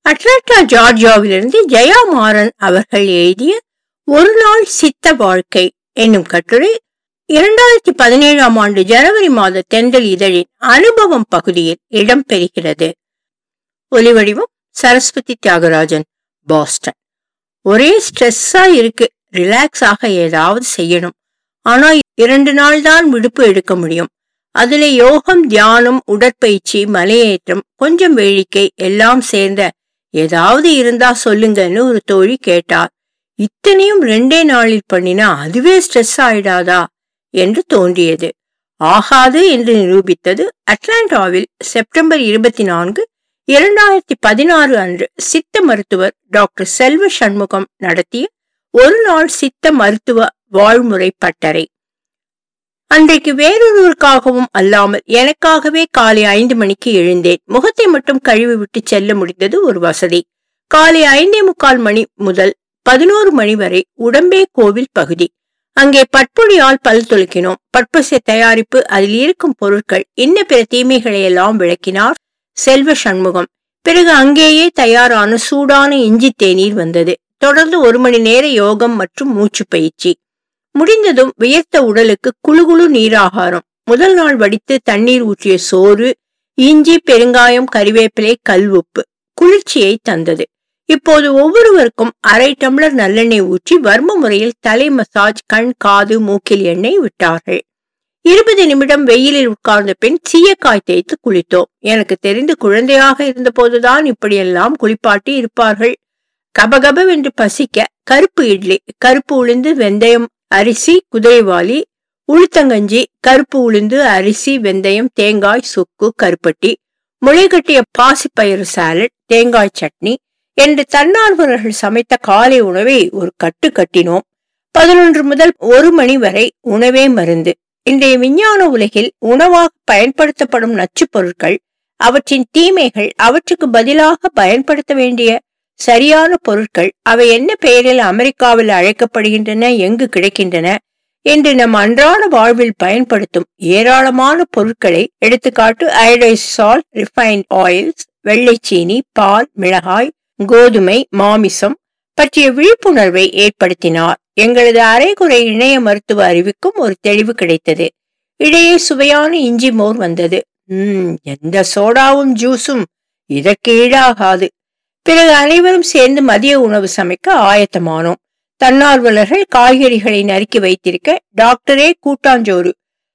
Atlanta ஜார்ஜியாவிலிருந்து Jaya Maran அவர்கள் எழுதிய ஒரு நாள் சித்த வாழ்க்கை என்னும் கட்டுரை இரண்டாயிரத்தி பதினேழாம் ஆண்டு ஜனவரி மாத தென்றல் இதழின் அனுபவம் பகுதியில் இடம்பெறுகிறது ஒலிவடிவம் சரஸ்வதி தியாகராஜன் பாஸ்டன் ஒரே ஸ்ட்ரெஸ்ஸா இருக்கு ரிலாக்ஸ் ஆக ஏதாவது செய்யணும் ஆனா இரண்டு நாள் தான் விடுப்பு எடுக்க முடியும் அதுல யோகம் தியானம் உடற்பயிற்சி மலையேற்றம் கொஞ்சம் வேடிக்கை எல்லாம் சேர்ந்த ஏதாவது இருந்தா சொல்லுங்கன்னு ஒரு தோழி கேட்டார் இத்தனையும் ரெண்டே நாளில் பண்ணினா அதுவே ஸ்ட்ரெஸ் ஆயிடாதா என்று தோன்றியது ஆகாது என்று நிரூபித்தது அட்லாண்டாவில் செப்டம்பர் இருபத்தி நான்கு இரண்டாயிரத்தி பதினாறு அன்று சித்த மருத்துவர் டாக்டர் செல்வ சண்முகம் நடத்திய ஒரு நாள் சித்த மருத்துவ வாழ்முறை பட்டறை அன்றைக்கு வேறொருவருக்காகவும் அல்லாமல் எனக்காகவே காலை ஐந்து மணிக்கு எழுந்தேன் முகத்தை மட்டும் கழுவி விட்டு செல்ல முடிந்தது ஒரு வசதி காலை ஐந்தே முக்கால் மணி முதல் பதினோரு மணி வரை உடம்பே கோவில் பகுதி அங்கே பட்பொடியால் பல் துளக்கினோம் பட்பசை தயாரிப்பு அதில் இருக்கும் பொருட்கள் இன்ன பிற தீமைகளை எல்லாம் விளக்கினார் செல்வ சண்முகம் பிறகு அங்கேயே தயாரான சூடான இஞ்சி தேநீர் வந்தது தொடர்ந்து ஒரு மணி நேர யோகம் மற்றும் மூச்சு பயிற்சி முடிந்ததும் வியர்த்த உடலுக்கு குழுகுழு நீராகாரம் முதல் நாள் வடித்து தண்ணீர் ஊற்றிய சோறு இஞ்சி பெருங்காயம் கறிவேப்பிலை கல் உப்பு குளிர்ச்சியை தந்தது இப்போது ஒவ்வொருவருக்கும் அரை டம்ளர் நல்லெண்ணெய் ஊற்றி வர்ம முறையில் தலை மசாஜ் கண் காது மூக்கில் எண்ணெய் விட்டார்கள் இருபது நிமிடம் வெயிலில் உட்கார்ந்த பின் சீயக்காய் தேய்த்து குளித்தோம் எனக்கு தெரிந்து குழந்தையாக இருந்த போதுதான் இப்படியெல்லாம் குளிப்பாட்டி இருப்பார்கள் கபகபவென்று பசிக்க கருப்பு இட்லி கருப்பு உளுந்து வெந்தயம் அரிசி குதிரைவாலி உளுத்தங்கஞ்சி கருப்பு உளுந்து அரிசி வெந்தயம் தேங்காய் சுக்கு கருப்பட்டி முளைகட்டிய பாசிப்பயிறு சாலட் தேங்காய் சட்னி என்று தன்னார்வலர்கள் சமைத்த காலை உணவை ஒரு கட்டு கட்டினோம் பதினொன்று முதல் ஒரு மணி வரை உணவே மருந்து இன்றைய விஞ்ஞான உலகில் உணவாக பயன்படுத்தப்படும் நச்சுப் பொருட்கள் அவற்றின் தீமைகள் அவற்றுக்கு பதிலாக பயன்படுத்த வேண்டிய சரியான பொருட்கள் அவை என்ன பெயரில் அமெரிக்காவில் அழைக்கப்படுகின்றன எங்கு கிடைக்கின்றன என்று நம் அன்றாட வாழ்வில் பயன்படுத்தும் ஏராளமான பொருட்களை எடுத்துக்காட்டு அயடைஸ் சால்ட் ரிஃபைன்ட் ஆயில்ஸ் வெள்ளைச்சீனி பால் மிளகாய் கோதுமை மாமிசம் பற்றிய விழிப்புணர்வை ஏற்படுத்தினார் எங்களது அரைகுறை இணைய மருத்துவ அறிவுக்கும் ஒரு தெளிவு கிடைத்தது இடையே சுவையான இஞ்சி மோர் வந்தது உம் எந்த சோடாவும் ஜூஸும் இதற்கு ஈடாகாது பிறகு அனைவரும் சேர்ந்து மதிய உணவு சமைக்க ஆயத்தமானோம் தன்னார்வலர்கள் காய்கறிகளை நறுக்கி வைத்திருக்க டாக்டரே கூட்டாஞ்சோறு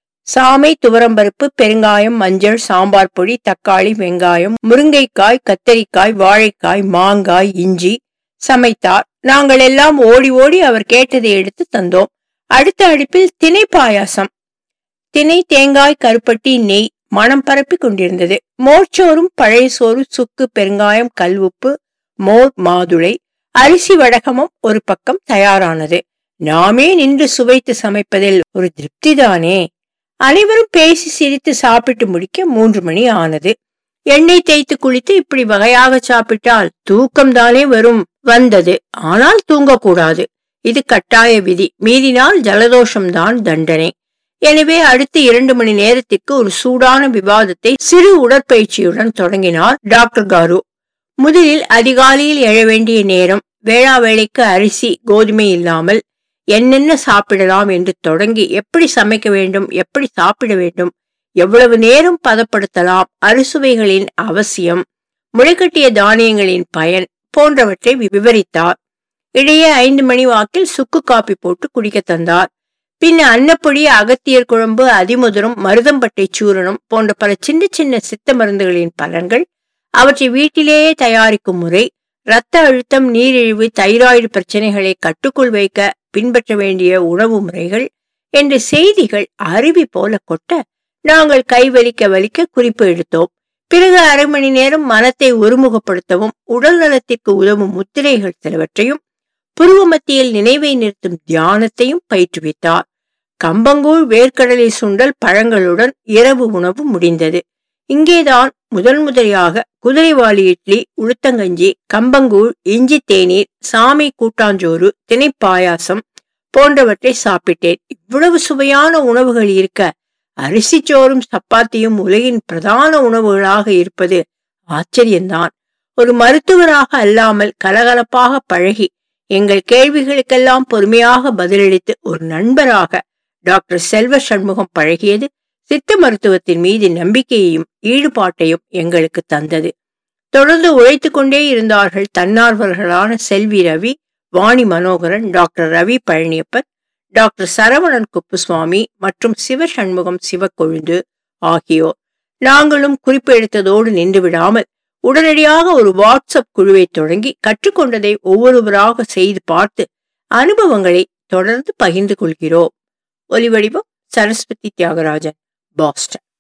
சாமை துவரம்பருப்பு பெருங்காயம் மஞ்சள் சாம்பார் பொடி தக்காளி வெங்காயம் முருங்கைக்காய் கத்தரிக்காய் வாழைக்காய் மாங்காய் இஞ்சி சமைத்தார் நாங்கள் எல்லாம் ஓடி ஓடி அவர் கேட்டதை எடுத்து தந்தோம் அடுத்த அடுப்பில் திணை பாயாசம் திணை தேங்காய் கருப்பட்டி நெய் மனம் பரப்பி கொண்டிருந்தது மோர்ச்சோறும் பழைய சோறு சுக்கு பெருங்காயம் கல் உப்பு மோர் மாதுளை அரிசி வடகமும் ஒரு பக்கம் தயாரானது நாமே நின்று சுவைத்து சமைப்பதில் ஒரு திருப்திதானே அனைவரும் பேசி சிரித்து சாப்பிட்டு முடிக்க மூன்று மணி ஆனது எண்ணெய் தேய்த்து குளித்து இப்படி வகையாக சாப்பிட்டால் தூக்கம் தானே வரும் வந்தது ஆனால் தூங்கக்கூடாது இது கட்டாய விதி மீறினால் ஜலதோஷம்தான் தண்டனை எனவே அடுத்த இரண்டு மணி நேரத்திற்கு ஒரு சூடான விவாதத்தை சிறு உடற்பயிற்சியுடன் தொடங்கினார் டாக்டர் காரு முதலில் அதிகாலையில் எழ வேண்டிய நேரம் வேளா வேளைக்கு அரிசி கோதுமை இல்லாமல் என்னென்ன சாப்பிடலாம் என்று தொடங்கி எப்படி சமைக்க வேண்டும் எப்படி சாப்பிட வேண்டும் எவ்வளவு நேரம் பதப்படுத்தலாம் அறுசுவைகளின் அவசியம் முளைக்கட்டிய தானியங்களின் பயன் போன்றவற்றை விவரித்தார் இடையே ஐந்து மணி வாக்கில் சுக்கு காப்பி போட்டு குடிக்க தந்தார் பின் அன்னப்பொடி அகத்தியர் குழம்பு அதிமுதரும் மருதம்பட்டை சூரணம் போன்ற பல சின்ன சின்ன சித்த மருந்துகளின் பலன்கள் அவற்றை வீட்டிலேயே தயாரிக்கும் முறை இரத்த அழுத்தம் நீரிழிவு தைராய்டு பிரச்சனைகளை கட்டுக்குள் வைக்க பின்பற்ற வேண்டிய உணவு முறைகள் என்ற செய்திகள் அருவி போல கொட்ட நாங்கள் கைவலிக்க வலிக்க குறிப்பு எடுத்தோம் பிறகு அரை மணி நேரம் மனத்தை ஒருமுகப்படுத்தவும் உடல் நலத்திற்கு உதவும் முத்திரைகள் சிலவற்றையும் புருவ மத்தியில் நினைவை நிறுத்தும் தியானத்தையும் பயிற்றுவித்தார் கம்பங்கூழ் வேர்க்கடலை சுண்டல் பழங்களுடன் இரவு உணவு முடிந்தது இங்கேதான் முதல் முதலியாக குதிரைவாலி இட்லி உளுத்தங்கஞ்சி கம்பங்கூழ் இஞ்சி தேநீர் சாமி கூட்டாஞ்சோறு திணை பாயாசம் போன்றவற்றை சாப்பிட்டேன் இவ்வளவு சுவையான உணவுகள் இருக்க அரிசி சோறும் சப்பாத்தியும் உலகின் பிரதான உணவுகளாக இருப்பது ஆச்சரியம்தான் ஒரு மருத்துவராக அல்லாமல் கலகலப்பாக பழகி எங்கள் கேள்விகளுக்கெல்லாம் பொறுமையாக பதிலளித்து ஒரு நண்பராக டாக்டர் செல்வ சண்முகம் பழகியது சித்த மருத்துவத்தின் மீது நம்பிக்கையையும் ஈடுபாட்டையும் எங்களுக்கு தந்தது தொடர்ந்து உழைத்து கொண்டே இருந்தார்கள் தன்னார்வர்களான செல்வி ரவி வாணி மனோகரன் டாக்டர் ரவி பழனியப்பன் டாக்டர் சரவணன் குப்புசுவாமி மற்றும் சிவ சண்முகம் சிவக்கொழுந்து ஆகியோர் நாங்களும் குறிப்பு எடுத்ததோடு நின்று விடாமல் உடனடியாக ஒரு வாட்ஸ்அப் குழுவை தொடங்கி கற்றுக்கொண்டதை ஒவ்வொருவராக செய்து பார்த்து அனுபவங்களை தொடர்ந்து பகிர்ந்து கொள்கிறோம் ஒலிவடிவம் சரஸ்வதி தியாகராஜன் பாஸ்டன்